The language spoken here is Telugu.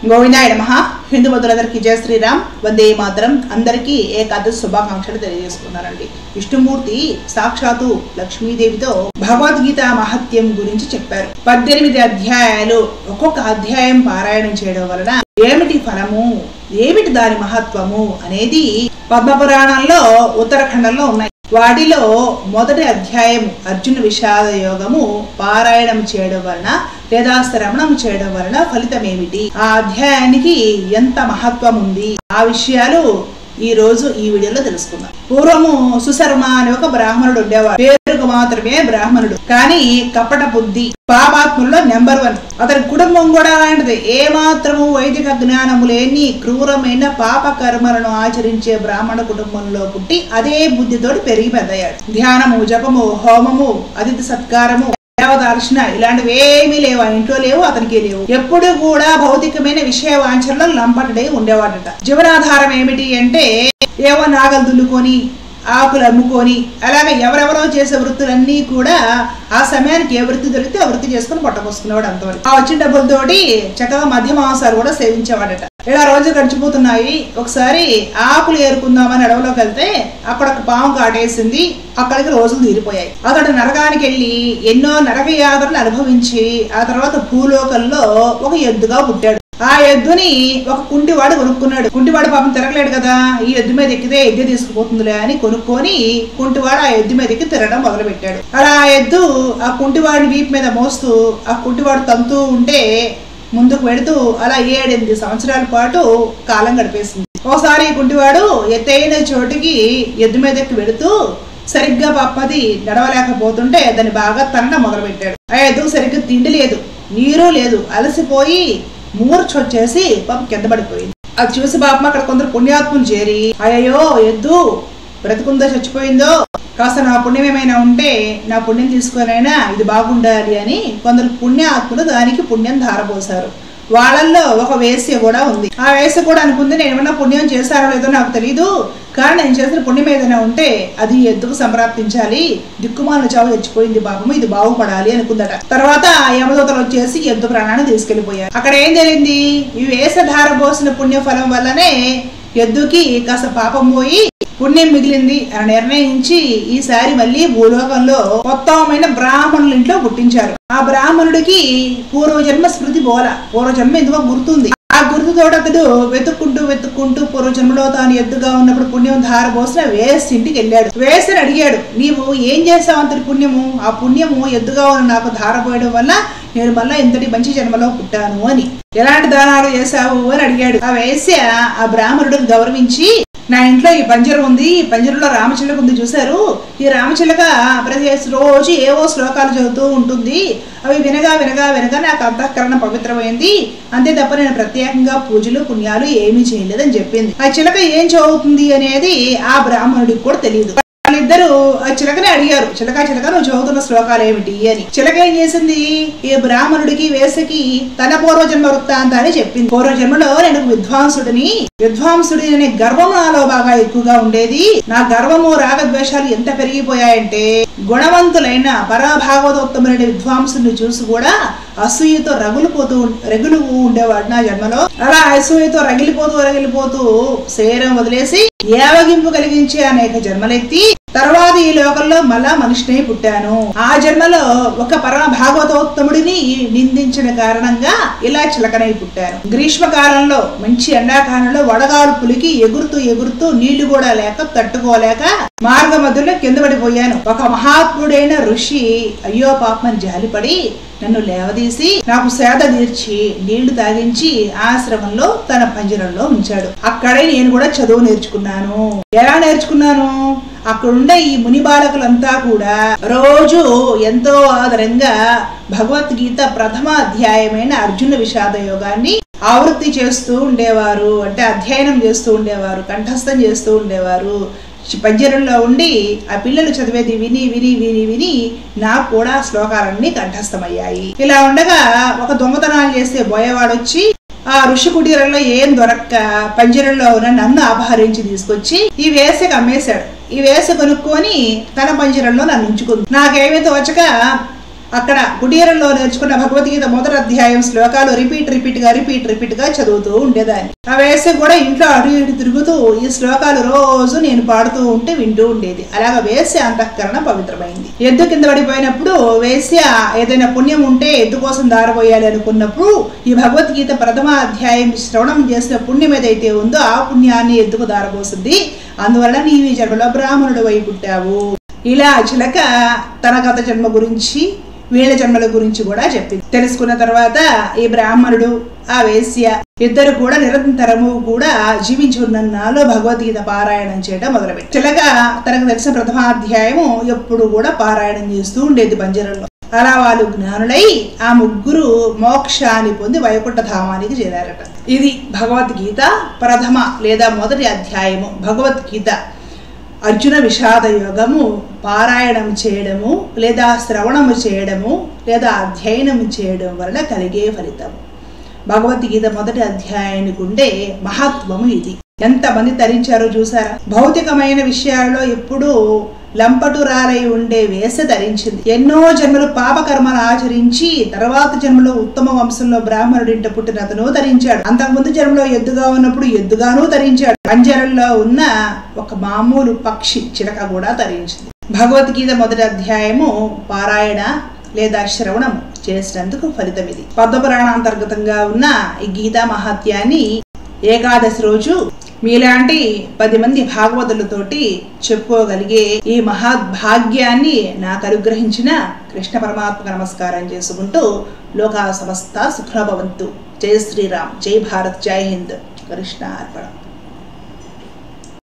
గోవిందాయ నమ హిందూ బంధువులందరికీ జయ శ్రీరామ్ వందే మాతరం అందరికీ ఏకాదశి శుభాకాంక్షలు తెలియజేసుకున్నానండి విష్ణుమూర్తి సాక్షాత్తు లక్ష్మీదేవితో భగవద్గీత మహత్యం గురించి చెప్పారు పద్దెనిమిది అధ్యాయాలు ఒక్కొక్క అధ్యాయం పారాయణం చేయడం వలన ఏమిటి ఫలము ఏమిటి దాని మహత్వము అనేది పద్మపురాణంలో ఉత్తరాఖండంలో ఉన్నాయి వాటిలో మొదటి అధ్యాయం అర్జున విషాద యోగము పారాయణం చేయడం వలన లేదా శ్రవణం చేయడం వలన ఫలితం ఏమిటి ఆ అధ్యాయానికి ఎంత మహత్వం ఉంది ఆ విషయాలు ఈ రోజు ఈ వీడియోలో తెలుసుకుందాం పూర్వము సుశర్మ అనే ఒక బ్రాహ్మణుడు ఉండేవాడు పేరుకు మాత్రమే బ్రాహ్మణుడు కానీ కపట బుద్ధి పాపాత్ముల్లో నెంబర్ వన్ అతని కుటుంబం కూడా అలాంటిది ఏ మాత్రము వైదిక జ్ఞానము లేని క్రూరమైన పాప కర్మలను ఆచరించే బ్రాహ్మణ కుటుంబంలో పుట్టి అదే బుద్ధితోటి పెరిగి పెద్దయ్యాడు ధ్యానము జపము హోమము అతిథి సత్కారము దేవదర్శన ఇలాంటివి ఏమీ లేవు ఆ ఇంట్లో లేవు అతనికి లేవు ఎప్పుడు కూడా భౌతికమైన విషయ వాంఛనలో లంపటడై ఉండేవాడట జీవనాధారం ఏమిటి అంటే ఏవో నాగలు దుల్లుకొని ఆకులు అమ్ముకొని అలాగే ఎవరెవరో చేసే వృత్తులన్నీ కూడా ఆ సమయానికి ఏ వృత్తి దొరికితే ఆ వృత్తి చేసుకుని పొట్టకొసుకునేవాడు అంతవరకు ఆ వచ్చిన డబ్బులతోటి చక్కగా మధ్య మాంసాలు కూడా సేవించేవాడట ఇలా రోజులు గడిచిపోతున్నాయి ఒకసారి ఆకులు ఏరుకుందామని అడవిలోకి వెళ్తే అక్కడ ఒక పాము కాటేసింది అక్కడికి రోజులు తీరిపోయాయి అతడు నరకానికి వెళ్ళి ఎన్నో నరక యాత్రలు అనుభవించి ఆ తర్వాత భూలోకంలో ఒక ఎద్దుగా పుట్టాడు ఆ ఎద్దుని ఒక కుంటివాడు కొనుక్కున్నాడు కుంటివాడు పాపం తిరగలేడు కదా ఈ ఎద్దు మీద ఎక్కితే ఎద్దు తీసుకుపోతుందిలే అని కొనుక్కొని కుంటివాడు ఆ ఎద్దు మీద ఎక్కి తిరగడం మొదలు పెట్టాడు అలా ఆ ఎద్దు ఆ కుంటివాడిని వీపు మీద మోస్తూ ఆ కుంటివాడు తంతూ ఉంటే ముందుకు వెడుతూ అలా ఏడెనిమిది సంవత్సరాల పాటు కాలం గడిపేసింది ఒకసారి ఈ కుంటివాడు ఎత్తైన చోటికి ఎద్దు మీద ఎక్కి వెడుతూ సరిగ్గా పప్పది నడవలేకపోతుంటే దాన్ని బాగా తనడం మొదలు పెట్టాడు ఆ ఎద్దుకు సరిగ్గా తిండి లేదు నీరు లేదు అలసిపోయి మూర్ఛ వచ్చేసి పాపం కింద పడిపోయింది అది చూసి పాపం అక్కడ కొందరు పుణ్యాత్ములు చేరి అయ్యో ఎద్దు బ్రతుకుందో చచ్చిపోయిందో కాస్త నా పుణ్యం ఏమైనా ఉంటే నా పుణ్యం తీసుకొనైనా ఇది బాగుండాలి అని కొందరు పుణ్యాత్ములు దానికి పుణ్యం ధారపోసారు వాళ్ళల్లో ఒక వేశ్య కూడా ఉంది ఆ వేశ్య కూడా అనుకుంది నేను ఏమన్నా పుణ్యం చేశానో లేదో నాకు తెలియదు కానీ నేను చేసిన పుణ్యం ఏదైనా ఉంటే అది ఎద్దుకు సంప్రాప్తించాలి దిక్కుమాల చావు చచ్చిపోయింది పాపము ఇది బాగుపడాలి అనుకుందట తర్వాత యమదూతలు వచ్చేసి ఎద్దు ప్రాణాన్ని తీసుకెళ్లిపోయారు అక్కడ ఏం జరిగింది ఈ వేషధార పోసిన పుణ్యఫలం వల్లనే ఎద్దుకి కాస్త పాపం పోయి పుణ్యం మిగిలింది అని నిర్ణయించి ఈసారి మళ్ళీ భూలోకంలో ఉత్తమమైన బ్రాహ్మణుల ఇంట్లో పుట్టించారు ఆ బ్రాహ్మణుడికి పూర్వజన్మ స్మృతి బోల పూర్వజన్మ ఎందుకో గుర్తుంది ఆ గుర్తుతోటి అతడు వెతుక్కుంటూ వెతుక్కుంటూ పూర్వజన్మలో తాను ఎద్దుగా ఉన్నప్పుడు పుణ్యం ధార పోసిన వేసి ఇంటికి వెళ్ళాడు వేసని అడిగాడు నీవు ఏం చేసావు అంతటి పుణ్యము ఆ పుణ్యము ఎద్దుగా ఉన్న నాకు ధార పోయడం వల్ల నేను మళ్ళా ఇంతటి మంచి జన్మలో పుట్టాను అని ఎలాంటి దానాలు చేశావు అని అడిగాడు ఆ వేశ్య ఆ బ్రాహ్మణుడిని గౌరవించి నా ఇంట్లో ఈ పంజరం ఉంది ఈ పంజరంలో రామచిలక ఉంది చూశారు ఈ రామచిలక ప్రతి రోజు ఏవో శ్లోకాలు చదువుతూ ఉంటుంది అవి వినగా వినగా వినగా నాకు అంతఃకరణ పవిత్రమైంది అంతే తప్ప నేను ప్రత్యేకంగా పూజలు పుణ్యాలు ఏమీ చేయలేదని చెప్పింది ఆ చిలక ఏం చదువుతుంది అనేది ఆ బ్రాహ్మణుడికి కూడా తెలియదు వాళ్ళిద్దరు ఆ చిలకని అడిగారు చిలక చిలక నువ్వు చదువుతున్న శ్లోకాలు ఏమిటి అని చిలక ఏం చేసింది ఈ బ్రాహ్మణుడికి వేసకి తన పూర్వజన్మ వృత్తాంతాన్ని చెప్పింది పూర్వజన్మలో నేను ఒక విద్వాంసుడిని విద్వాంసుడి అనే గర్వం నాలో బాగా ఎక్కువగా ఉండేది నా గర్వము రాగద్వేషాలు ఎంత పెరిగిపోయాయంటే గుణవంతులైన పరాభాగవతోత్తమైన విద్వాంసుని చూసి కూడా అసూయతో రగులుపోతూ రగులు ఉండేవాడు నా జన్మలో అలా అసూయతో రగిలిపోతూ రగిలిపోతూ శరీరం వదిలేసి ఏవగింపు కలిగించే అనేక జన్మలెత్తి తర్వాత ఈ లోకంలో మళ్ళా మనిషిని పుట్టాను ఆ జన్మలో ఒక పరమ భాగవతోత్తముడిని నిందించిన కారణంగా ఇలా చిలకనై పుట్టాను గ్రీష్మకాలంలో మంచి ఎండాకాలంలో వడగాల్పులకి ఎగురుతూ ఎగురుతూ నీళ్లు కూడా లేక తట్టుకోలేక మార్గ మధ్యలో కింద పడిపోయాను ఒక మహాత్ముడైన ఋషి అయ్యో పాపమని జాలిపడి నన్ను లేవదీసి నాకు సేద తీర్చి నీళ్లు తాగించి ఆశ్రమంలో తన పంజరంలో ఉంచాడు అక్కడే నేను కూడా చదువు నేర్చుకున్నాను ఎలా నేర్చుకున్నాను అక్కడుండే ఈ ముని బాలకులంతా కూడా రోజు ఎంతో ఆదరంగా భగవద్గీత ప్రథమ అధ్యాయమైన అర్జున విషాద యోగాన్ని ఆవృత్తి చేస్తూ ఉండేవారు అంటే అధ్యయనం చేస్తూ ఉండేవారు కంఠస్థం చేస్తూ ఉండేవారు పంజరంలో ఉండి ఆ పిల్లలు చదివేది విని విని విని విని నాకు కూడా శ్లోకాలన్నీ కంఠస్థమయ్యాయి ఇలా ఉండగా ఒక దొంగతనాలు చేస్తే బోయేవాడు వచ్చి ఆ ఋషి కుటీరంలో ఏం దొరక్క పంజరంలో ఉన్న నన్ను అపహరించి తీసుకొచ్చి ఈ వేసకి అమ్మేశాడు ఈ వేస కొనుక్కొని తన పంజరంలో నన్ను ఉంచుకుంది నాకేమీ తోచక అక్కడ కుటీరంలో నేర్చుకున్న భగవద్గీత మొదటి అధ్యాయం శ్లోకాలు రిపీట్ రిపీట్ గా రిపీట్ రిపీట్ గా చదువుతూ ఉండేదాన్ని ఆ వేసే కూడా ఇంట్లో అటు ఇటు తిరుగుతూ ఈ శ్లోకాలు రోజు నేను పాడుతూ ఉంటే వింటూ ఉండేది అలాగ వేసే అంతఃకరణ పవిత్రమైంది ఎద్దు కింద పడిపోయినప్పుడు వేశ్య ఏదైనా పుణ్యం ఉంటే ఎద్దు కోసం దారపోయాలి అనుకున్నప్పుడు ఈ భగవద్గీత ప్రథమ అధ్యాయం శ్రవణం చేసిన పుణ్యం ఏదైతే ఉందో ఆ పుణ్యాన్ని ఎద్దుకు దారపోసింది అందువల్ల నీవు ఈ జన్మలో బ్రాహ్మణుడు అయి పుట్టావు ఇలా చిలక తన గత జన్మ గురించి వీళ్ళ జన్మల గురించి కూడా చెప్పింది తెలుసుకున్న తర్వాత ఈ బ్రాహ్మణుడు ఆ వేశ్య ఇద్దరు కూడా నిరంతరము కూడా జీవించి ఉన్నన్నాళ్ళు భగవద్గీత పారాయణం చేయడం మొదలుపెట్టి చిలక తనకు తెలిసిన ప్రథమాధ్యాయము ఎప్పుడు కూడా పారాయణం చేస్తూ ఉండేది పంజరంలో అలా వాళ్ళు జ్ఞానులై ఆ ముగ్గురు మోక్షాన్ని పొంది వైకుంఠ ధామానికి చేరారట ఇది భగవద్గీత ప్రథమ లేదా మొదటి అధ్యాయము భగవద్గీత అర్జున విషాద యోగము పారాయణం చేయడము లేదా శ్రవణము చేయడము లేదా అధ్యయనం చేయడం వలన కలిగే ఫలితం భగవద్గీత మొదటి అధ్యాయానికి ఉండే మహత్వము ఇది ఎంతమంది తరించారో చూసారా భౌతికమైన విషయాల్లో ఎప్పుడూ లంపటురాలై ఉండే వేస ధరించింది ఎన్నో జన్మలు పాపకర్మలు ఆచరించి తర్వాత జన్మలో ఉత్తమ వంశంలో బ్రాహ్మణుడింట పుట్టిన అతను ధరించాడు అంతకుముందు జన్మలో ఎద్దుగా ఉన్నప్పుడు ఎద్దుగాను ధరించాడు పంజరంలో ఉన్న ఒక మామూలు పక్షి చిలక కూడా ధరించింది భగవద్గీత మొదటి అధ్యాయము పారాయణ లేదా శ్రవణం చేసినందుకు ఫలితం ఇది పద్మపురాణాంతర్గతంగా ఉన్న ఈ గీతా మహాత్యాన్ని ఏకాదశి రోజు మీలాంటి పది మంది భాగవతులతోటి చెప్పుకోగలిగే ఈ మహాభాగ్యాన్ని నాకు అనుగ్రహించిన కృష్ణ పరమాత్మకు నమస్కారం చేసుకుంటూ లోకా సమస్త సుఖభవంతు జై శ్రీరామ్ జై భారత్ జై హింద్ కృష్ణ అర్పణ